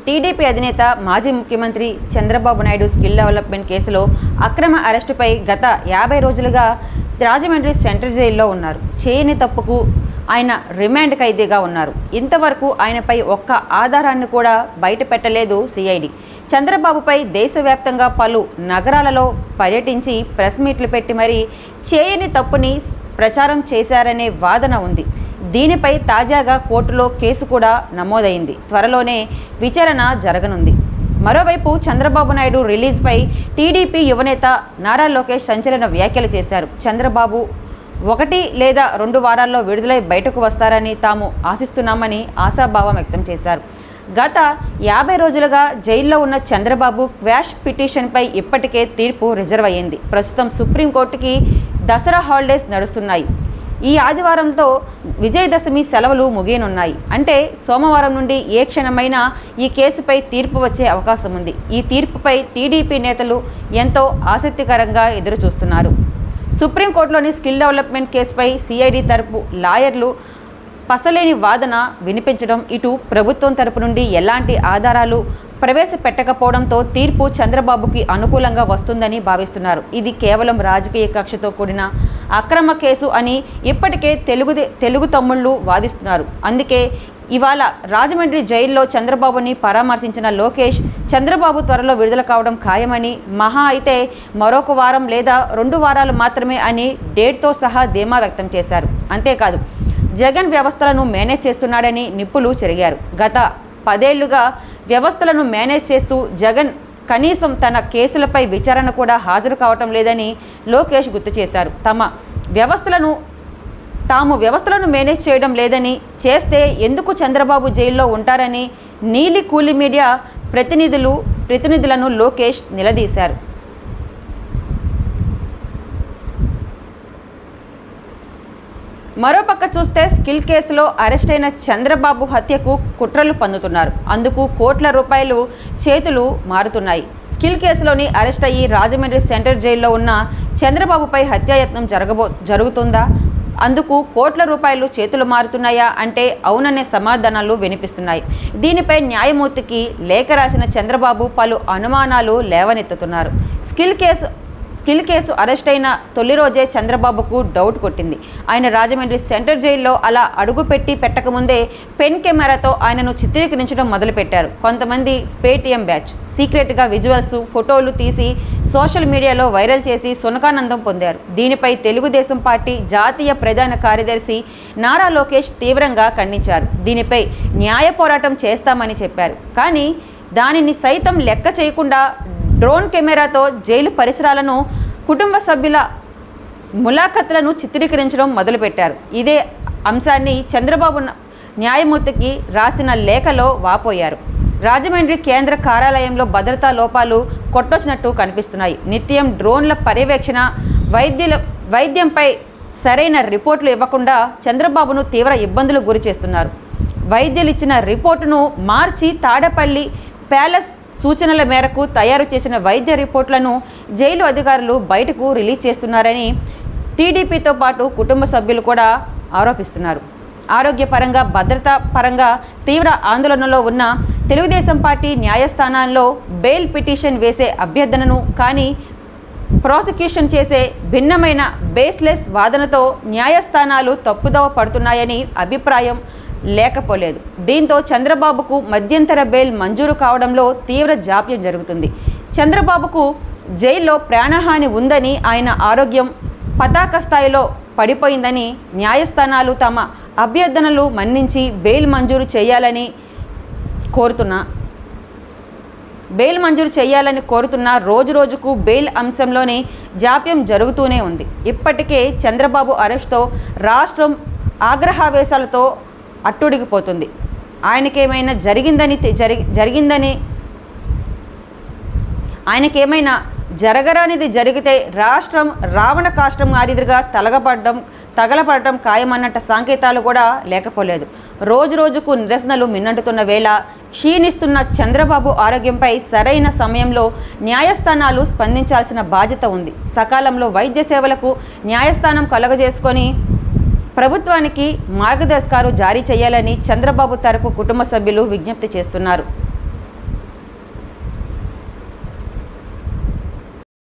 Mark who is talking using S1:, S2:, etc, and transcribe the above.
S1: TDP అధినేత మాజీ ముఖ్యమంత్రి చంద్రబాబు నాయుడు స్కిల్ డెవలప్మెంట్ కేసులో అక్రమ అరెస్టుపై గత యాభై రోజులుగా రాజమండ్రి సెంట్రల్ జైల్లో ఉన్నారు చేయని తప్పుకు ఆయన రిమాండ్ ఖైదీగా ఉన్నారు ఇంతవరకు ఆయనపై ఒక్క ఆధారాన్ని కూడా బయట పెట్టలేదు సిఐడి చంద్రబాబుపై దేశవ్యాప్తంగా పలు నగరాలలో పర్యటించి ప్రెస్ మీట్లు పెట్టి మరీ చేయని తప్పుని ప్రచారం చేశారనే వాదన ఉంది దీనిపై తాజాగా కోర్టులో కేసు కూడా నమోదైంది త్వరలోనే విచారణ జరగనుంది మరోవైపు చంద్రబాబు నాయుడు రిలీజ్పై టీడీపీ యువనేత నారా లోకేష్ సంచలన వ్యాఖ్యలు చేశారు చంద్రబాబు ఒకటి లేదా రెండు వారాల్లో విడుదలై బయటకు వస్తారని తాము ఆశిస్తున్నామని ఆశాభావం వ్యక్తం చేశారు గత యాభై రోజులుగా జైల్లో ఉన్న చంద్రబాబు క్వాష్ పిటిషన్పై ఇప్పటికే తీర్పు రిజర్వ్ అయ్యింది ప్రస్తుతం సుప్రీంకోర్టుకి దసరా హాలిడేస్ నడుస్తున్నాయి ఈ ఆదివారంతో విజయదశమి సెలవులు ముగియనున్నాయి అంటే సోమవారం నుండి ఏ క్షణమైనా ఈ కేసుపై తీర్పు వచ్చే అవకాశం ఉంది ఈ తీర్పుపై టీడీపీ నేతలు ఎంతో ఆసక్తికరంగా ఎదురుచూస్తున్నారు సుప్రీంకోర్టులోని స్కిల్ డెవలప్మెంట్ కేసుపై సిఐడి తరపు లాయర్లు పసలేని వాదన వినిపించడం ఇటు ప్రభుత్వం తరపు నుండి ఎలాంటి ఆధారాలు ప్రవేశపెట్టకపోవడంతో తీర్పు చంద్రబాబుకి అనుకూలంగా వస్తుందని భావిస్తున్నారు ఇది కేవలం రాజకీయ కక్షతో కూడిన అక్రమ కేసు అని ఇప్పటికే తెలుగు తెలుగు తమ్ముళ్ళు వాదిస్తున్నారు అందుకే ఇవాళ రాజమండ్రి జైల్లో చంద్రబాబుని పరామర్శించిన లోకేష్ చంద్రబాబు త్వరలో విడుదల కావడం ఖాయమని మహా అయితే మరొక వారం లేదా రెండు వారాలు మాత్రమే అని డేట్తో సహా ధీమా వ్యక్తం చేశారు అంతేకాదు జగన్ వ్యవస్థలను మేనేజ్ చేస్తున్నాడని నిప్పులు చెరిగారు గత పదేళ్లుగా వ్యవస్థలను మేనేజ్ చేస్తూ జగన్ కనీసం తన కేసులపై విచారణ కూడా హాజరు కావటం లేదని లోకేష్ గుర్తు చేశారు తమ వ్యవస్థలను తాము వ్యవస్థలను మేనేజ్ చేయడం లేదని చేస్తే ఎందుకు చంద్రబాబు జైల్లో ఉంటారని నీలి కూలి మీడియా ప్రతినిధులు ప్రతినిధులను లోకేష్ నిలదీశారు మరోపక్క చూస్తే స్కిల్ కేసులో అరెస్ట్ అయిన చంద్రబాబు హత్యకు కుట్రలు పన్నుతున్నారు అందుకు కోట్ల రూపాయలు చేతులు మారుతున్నాయి స్కిల్ కేసులోని అరెస్ట్ అయ్యి రాజమండ్రి సెంట్రల్ జైల్లో ఉన్న చంద్రబాబుపై హత్యాయత్నం జరగబో జరుగుతుందా అందుకు కోట్ల రూపాయలు చేతులు మారుతున్నాయా అంటే అవుననే సమాధానాలు వినిపిస్తున్నాయి దీనిపై న్యాయమూర్తికి లేఖ రాసిన చంద్రబాబు పలు అనుమానాలు లేవనెత్తుతున్నారు skill case skill case arrest అయిన తొలి రోజే చంద్రబాబుకు డౌట్ కొట్టింది ఆయన రాజమండ్రి సెంట్రల్ జైల్లో అలా అడుగుపెట్టి పెట్టకముందే పెన్ కెమెరాతో ఆయనను చిత్రీకరించడం మొదలుపెట్టారు కొంతమంది పేటీఎం బ్యాచ్ సీక్రెట్గా విజువల్స్ ఫోటోలు తీసి సోషల్ మీడియాలో వైరల్ చేసి సునకానందం పొందారు దీనిపై తెలుగుదేశం పార్టీ జాతీయ ప్రధాన కార్యదర్శి నారా లోకేష్ తీవ్రంగా ఖండించారు దీనిపై న్యాయ పోరాటం చేస్తామని చెప్పారు కానీ దానిని సైతం లెక్క చేయకుండా డ్రోన్ కెమెరాతో జైలు పరిసరాలను కుటుంబ సభ్యుల ములాఖత్లను చిత్రీకరించడం మొదలుపెట్టారు ఇదే అంశాన్ని చంద్రబాబు న- న్యాయమూర్తికి రాసిన లేఖలో వాపోయారు రాజమండ్రి కేంద్ర కార్యాలయంలో భద్రతా లోపాలు కొట్టొచ్చినట్టు కనిపిస్తున్నాయి నిత్యం డ్రోన్ల పర్యవేక్షణ వైద్యుల వైద్యంపై సరైన రిపోర్టులు ఇవ్వకుండా చంద్రబాబును తీవ్ర ఇబ్బందులు గురి చేస్తున్నారు వైద్యులు ఇచ్చిన రిపోర్టును మార్చి తాడపల్లి ప్యాలెస్ సూచనల మేరకు తయారు చేసిన వైద్య రిపోర్టులను జైలు అధికారులు బయటకు రిలీజ్ చేస్తున్నారని టీడీపీతో పాటు కుటుంబ సభ్యులు కూడా ఆరోపిస్తున్నారు ఆరోగ్యపరంగా భద్రతా పరంగా తీవ్ర ఆందోళనలో ఉన్న తెలుగుదేశం పార్టీ న్యాయస్థానాల్లో బెయిల్ పిటిషన్ వేసే అభ్యర్థనను కానీ ప్రాసిక్యూషన్ చేసే భిన్నమైన బేస్లెస్ వాదనతో న్యాయస్థానాలు తప్పుదోవ పడుతున్నాయని అభిప్రాయం లేకపోలేదు దీంతో చంద్రబాబుకు మధ్యంతర బెయిల్ మంజూరు కావడంలో తీవ్ర జాప్యం జరుగుతుంది చంద్రబాబుకు జైల్లో ప్రాణహాని ఉందని ఆయన ఆరోగ్యం పతాక స్థాయిలో పడిపోయిందని న్యాయస్థానాలు తమ అభ్యర్థనలు మన్నించి బెయిల్ మంజూరు చేయాలని కోరుతున్నా బెయిల్ మంజూరు చేయాలని కోరుతున్న రోజు రోజుకు బెయిల్ అంశంలోనే జాప్యం జరుగుతూనే ఉంది ఇప్పటికే చంద్రబాబు అరెస్ట్తో రాష్ట్రం ఆగ్రహావేశాలతో అట్టుడిగిపోతుంది ఆయనకేమైనా జరిగిందని తె- జరి జరిగిందని ఆయనకేమైనా జరగరానిది జరిగితే రాష్ట్రం రావణ కాష్టం ఆరిదిగా తలగపడడం తగలపడటం ఖాయమన్నట్టు సంకేతాలు కూడా లేకపోలేదు రోజు రోజుకు నిరసనలు మిన్నంటుతున్న వేళ క్షీణిస్తున్న చంద్రబాబు ఆరోగ్యంపై సరైన సమయంలో న్యాయస్థానాలు స్పందించాల్సిన బాధ్యత ఉంది సకాలంలో వైద్య సేవలకు న్యాయస్థానం కలుగజేసుకొని ప్రభుత్వానికి మార్గదర్శకాలు జారీ చేయాలని చంద్రబాబు తరపు కుటుంబ సభ్యులు విజ్ఞప్తి చేస్తున్నారు